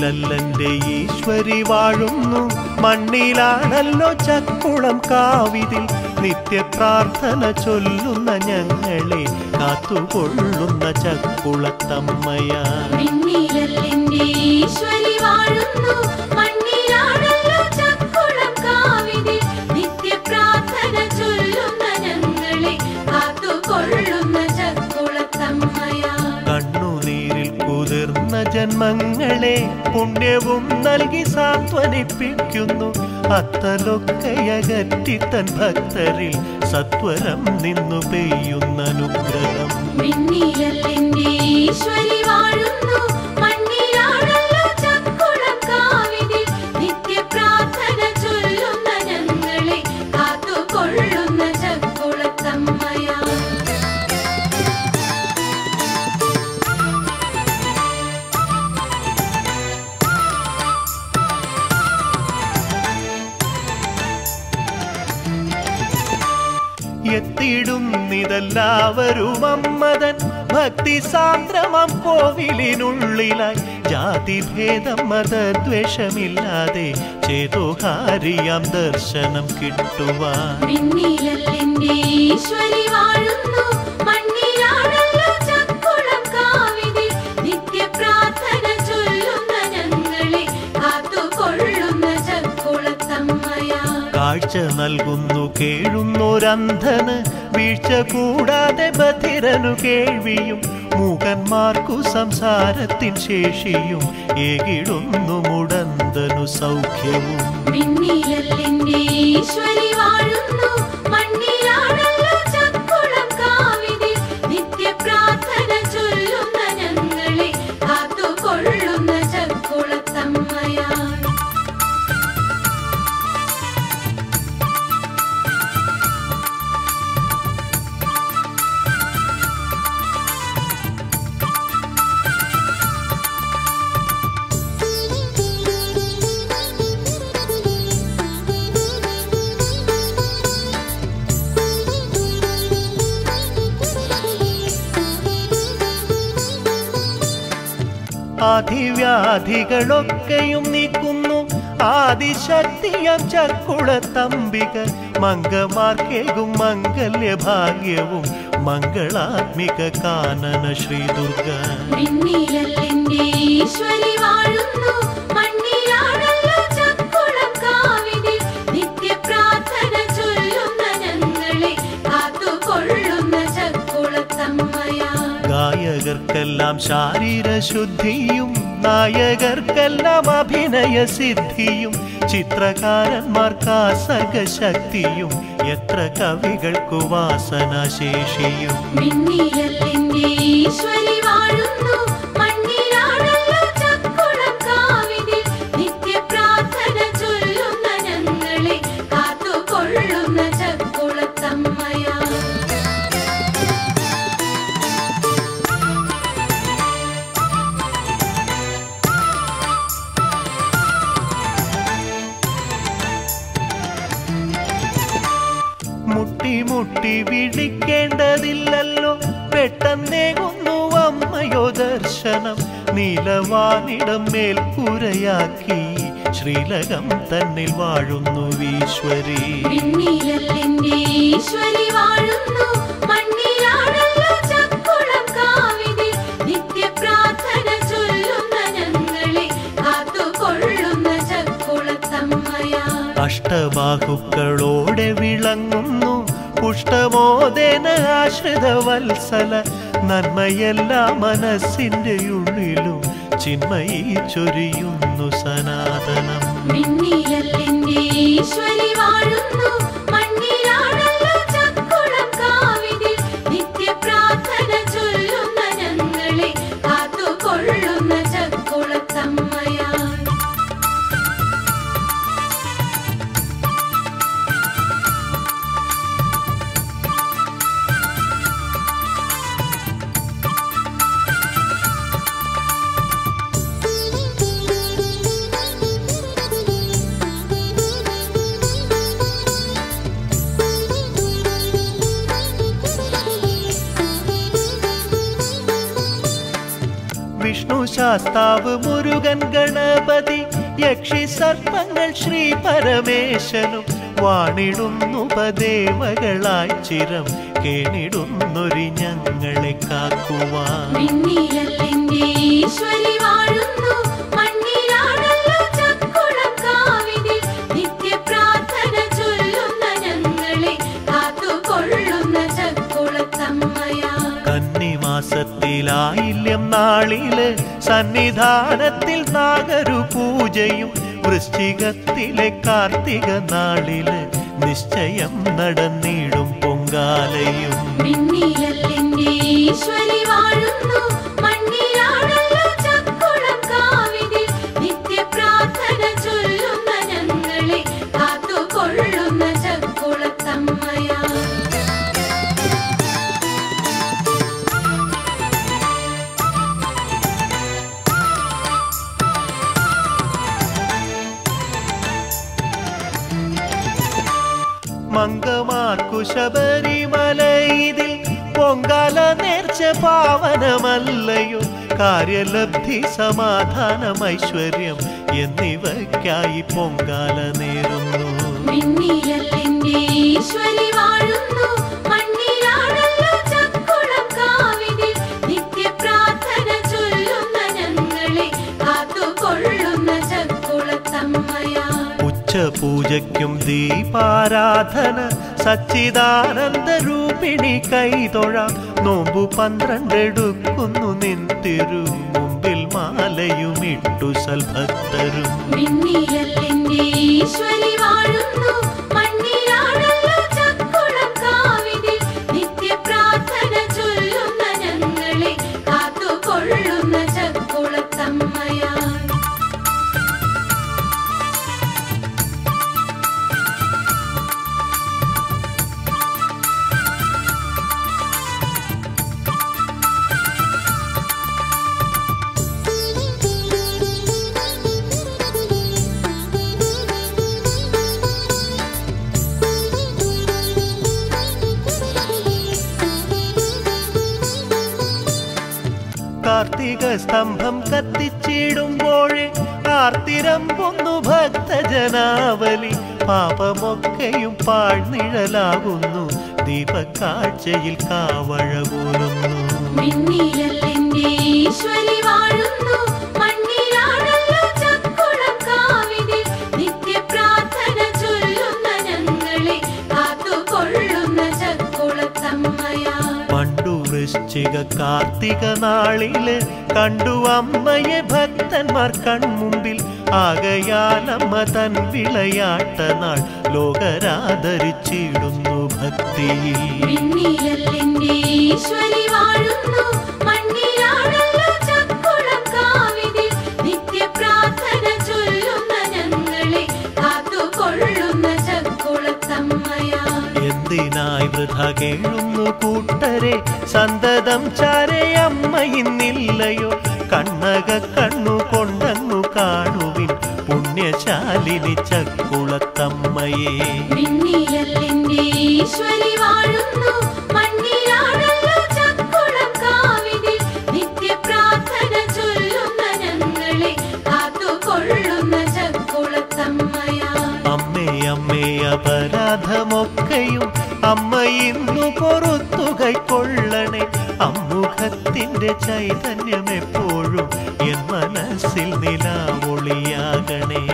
വിണ്ണിലല്ലെന്റെ ഈശ്വരി വാഴുന്നു മണ്ണിലാണല്ലോ ചക്കുളം കാവിതിൽ നിത്യപ്രാർത്ഥന ചൊല്ലുന്ന ഞങ്ങളെ കാത്തുകൊള്ളുന്ന ചക്കുളത്തമ്മയാ വിണ്ണിലല്ലെന്റെ ഈശ്വരി വാഴുന്നു മണ്ണിലാണല്ലോ ചക്കുളം കാവിതിൽ നിത്യപ്രാർത്ഥന ചൊല്ലുന്ന ഞങ്ങളെ കാത്തുകൊള്ളുന്ന ചക്കുളത്തമ്മയാ കണ്ണുനീരിൽ കുതിർന്ന ജന്മങ്ങളെ പുണ്യവും നൽകി സാന്ത്വനിപ്പിക്കുന്നു അത്തലൊക്കെയകറ്റി തൻ ഭക്തരിൽ സത്വരം നിന്നു പെയ്യുന്ന അനുഗ്രഹം വിണ്ണിലല്ലെന്റെ ഈശ്വരി വാഴുന്നു മണ്ണിലാണല്ലോ ചക്കുളം കാവിതിൽ നിത്യപ്രാർത്ഥന ചൊല്ലുന്ന ഞങ്ങളെ കാത്തുകൊള്ളുന്ന ചക്കുളത്തമ്മയാ എത്തിയിടുന്നിതെല്ലാവരും അമ്മതൻ ഭക്തി സാന്ദ്രമം കോവിലിനുള്ളിലായി ജാതിഭേദം മതദ്വേഷമില്ലാതെ ചേതോഹാരിയാം ദർശനം കിട്ടുവാൻ വിണ്ണിലല്ലെന്റെ ഈശ്വരി വാഴുന്നു മണ്ണിലാണല്ലോ ചക്കുളം കാവിതിൽ നിത്യപ്രാർത്ഥന ചൊല്ലുന്ന ഞങ്ങളെ കാത്തുകൊള്ളുന്ന ചക്കുളത്തമ്മയാ കാഴ്ച നൽകുന്നു കേഴുന്നൊരന്ധന് വീഴ്ച കൂടാതെ ബധിരനു കേൾവിയും മൂകന്മാർക്കു സംസാരത്തിൻ ശേഷിയും ഏകിടുന്നു മുടന്തനു സൗഖ്യവും വിണ്ണിലല്ലെന്റെ ഈശ്വരി വാഴുന്നു മണ്ണിലാണല്ലോ ചക്കുളം കാവിതിൽ നിത്യപ്രാർത്ഥന ചൊല്ലുന്ന ഞങ്ങളെ കാത്തുകൊള്ളുന്ന ചക്കുളത്തമ്മയാ ആധിവ്യാധികളൊക്കെയും നീക്കുന്നു ആദിശക്തിയം ചക്കുളത്തമ്പിക മംഗമാർക്കേകും മംഗല്യഭാഗ്യവും മംഗളാത്മിക കാനന ശ്രീദുർഗ വിണ്ണിലല്ലെന്റെ ഈശ്വരി വാഴുന്നു മണ്ണിലാണല്ലോ ചക്കുളം കാവിതിൽ നിത്യപ്രാർത്ഥന ചൊല്ലുന്ന ഞങ്ങളെ കാത്തുകൊള്ളുന്ന ചക്കുളത്തമ്മയാ ഗായകർക്കെല്ലാം ശാരീരശുദ്ധിയും നായകർക്കെല്ലാം അഭിനയ സിദ്ധിയും ചിത്രകാരന്മാർക്ക് സർഗശക്തിയും എത്ര കവികൾക്കു വാസനാശേഷിയും വിണ്ണിലല്ലെന്റെ ഈശ്വരി വാഴുന്നു മണ്ണിലാണല്ലോ ചക്കുളം കാവിതിൽ നിത്യപ്രാർത്ഥന ചൊല്ലുന്ന ഞങ്ങളെ കാത്തുകൊള്ളുന്ന ചക്കുളത്തമ്മയാ മുട്ടി മുട്ടി വിളിക്കേണ്ടതില്ലല്ലോ പെട്ടെന്നേകുന്നു അമ്മയോ ദർശനം നീലവാനിടം മേൽക്കൂരയാക്കി ശ്രീലകം തന്നിൽ വാഴുന്നു ഈശ്വരി വിണ്ണിലല്ലെന്റെ ഈശ്വരി വാഴുന്നു മണ്ണിലാണല്ലോ ചക്കുളം കാവിതിൽ നിത്യപ്രാർത്ഥന ചൊല്ലുന്ന ഞങ്ങളെ കാത്തുകൊള്ളുന്ന ചക്കുളത്തമ്മയാ അഷ്ടബാഹുക്കളോടെ വിളങ്ങുന്നു പുഷ്ടമോദേന ആശ്രിത വത്സല നന്മയെല്ലാ മനസ്സിന്റെ ഉള്ളിലും ചിന്മയി ചൊരിയുന്നു സനാതനം വിണ്ണിലല്ലെന്റെ ഈശ്വരി വാഴുന്നു മണ്ണിലാണല്ലോ ചക്കുളം കാവിതിൽ നിത്യപ്രാർത്ഥന ചൊല്ലുന്ന ഞങ്ങളെ കാത്തുകൊള്ളുന്ന ചക്കുളത്തമ്മയാ ശാസ്താവ് മുരുകൻ ഗണപതി യക്ഷി സർപ്പങ്ങൾ ശ്രീ പരമേശനും വാണിടുന്നുപദേവകളായി ചിരം കേണിടുന്നൊരു ഞങ്ങളെ കാക്കുവാൻ വിണ്ണിയല്ലിന്റെ ഈശ്വരി വാഴുന്നു മണ്ണിലാണല്ലോ ചക്കുളം കാവിതിൽ നിത്യപ്രാർത്ഥന ചൊല്ലുന്ന ഞങ്ങളെ കാത്തുകൊള്ളുന്ന ചക്കുളത്തമ്മയാ കന്നിമാസത്തിലായില്യം നാളില് സന്നിധാനത്തിൽ നാഗരു പൂജയും വൃശ്ചികത്തിലെ കാർത്തിക നാളില് നിശ്ചയം നടന്നിടും പൊങ്കാലയും വിണ്ണിയല്ലിന്റെ ഈശ്വരി വാഴുന്നു മണ്ണിലാണല്ലോ ചക്കുളം കാവിതിൽ നിത്യപ്രാർത്ഥന ചൊല്ലുന്ന ഞങ്ങളെ കാത്തുകൊള്ളുന്ന ചക്കുളത്തമ്മയാ മംഗമാർക്കു ശബരിമല ഇതിൽ പൊങ്കാല നേർച്ച പാവനമല്ലയോ കാര്യലബ്ധി സമാധാനം ഐശ്വര്യം എന്നിവയ്ക്കായി പൊങ്കാല നേരുന്നു വിണ്ണിയല്ലിന്റെ ഈശ്വരി വാഴുന്നു മണ്ണിലാണല്ലോ ചക്കുളം കാവിതിൽ നിത്യപ്രാർത്ഥന ചൊല്ലുന്ന ഞങ്ങളെ കാത്തുകൊള്ളുന്ന ചക്കുളത്തമ്മയാ ഉച്ചപൂജയ്ക്കും ദീപാരാധന സച്ചിദാനന്ദ രൂപിണി കൈതൊഴാം നോമ്പു പന്ത്രണ്ടെടുക്കുന്നു നിൻ തിരു മുമ്പിൽ മാലയുമിട്ടു സൽഭക്തരും വിണ്ണിയല്ലിന്റെ ഈശ്വരി വാഴുന്നു മണ്ണിലാണല്ലോ ചക്കുളം കാവിതിൽ നിത്യപ്രാർത്ഥന ചൊല്ലുന്ന ഞങ്ങളെ കാത്തുകൊള്ളുന്ന ചക്കുളത്തമ്മയാ കാർത്തിക സ്തംഭം കത്തിച്ചിടുമ്പോഴേ ആർത്തിരമ്പൊന്നു ഭക്തജനാവലി പാപമൊക്കെയും പാഴ്നിഴലാകുന്നു ദീപക്കാഴ്ചയിൽ കാവഴ പോലുന്നു മിന്നിയല്ലിന്റെ ഈശ്വരി വാഴുന്നു മണ്ണിലാണല്ലോ ചക്കുളം കാവിതിൽ നിത്യപ്രാർത്ഥന ചൊല്ലുന്ന ഞങ്ങളെ കാത്തുകൊള്ളുന്ന ചക്കുളത്തമ്മയാ പണ്ടു വൃശ്ചിക കാർത്തിക നാളില് കണ്ടു അമ്മയെ ഭക്തന്മാർ കൺമുമ്പിൽ ആകയാലമ്മ തൻ വിളയാട്ട നാൾ ലോകരാദരിച്ചിടുന്നു ഭക്തിയിൽ മിന്നിയല്ലിന്റെ ഈശ്വരി വാഴുന്നു മണ്ണിലാണല്ലോ ചക്കുളം കാവിതിൽ നിത്യപ്രാർത്ഥന ചൊല്ലുന്ന ഞങ്ങളെ കാത്തുകൊള്ളുന്ന ചക്കുളത്തമ്മയാ എന്തിനായി വൃഥ കേഴുന്നു കൂട്ടരെ സന്തതം ചാരെ അമ്മ ഇന്നില്ലയോ കണ്ണക കണ്ണു കൊണ്ടങ്ങു കാണുവിൻ പുണ്യശാലിനി ചക്കുളത്തമ്മയെ മിന്നിയല്ലിന്റെ ഈശ്വരി വാഴുന്നു മണ്ണിലാണല്ലോ ചക്കുളം കാവിതിൽ നിത്യപ്രാർത്ഥന ചൊല്ലുന്ന ഞങ്ങളെ കാത്തുകൊള്ളുന്ന ചക്കുളത്തമ്മയാ അമ്മേ അമ്മേ അപരാധമൊക്കെയും അമ്മ ഇന്നു പൊറത്തു കൈക്കൊള്ളണേ അമ്മുഖത്തിന്റെ ചൈതന്യം എപ്പോഴും എൻ മനസ്സിൽ നിലാവൊളിയാകണേ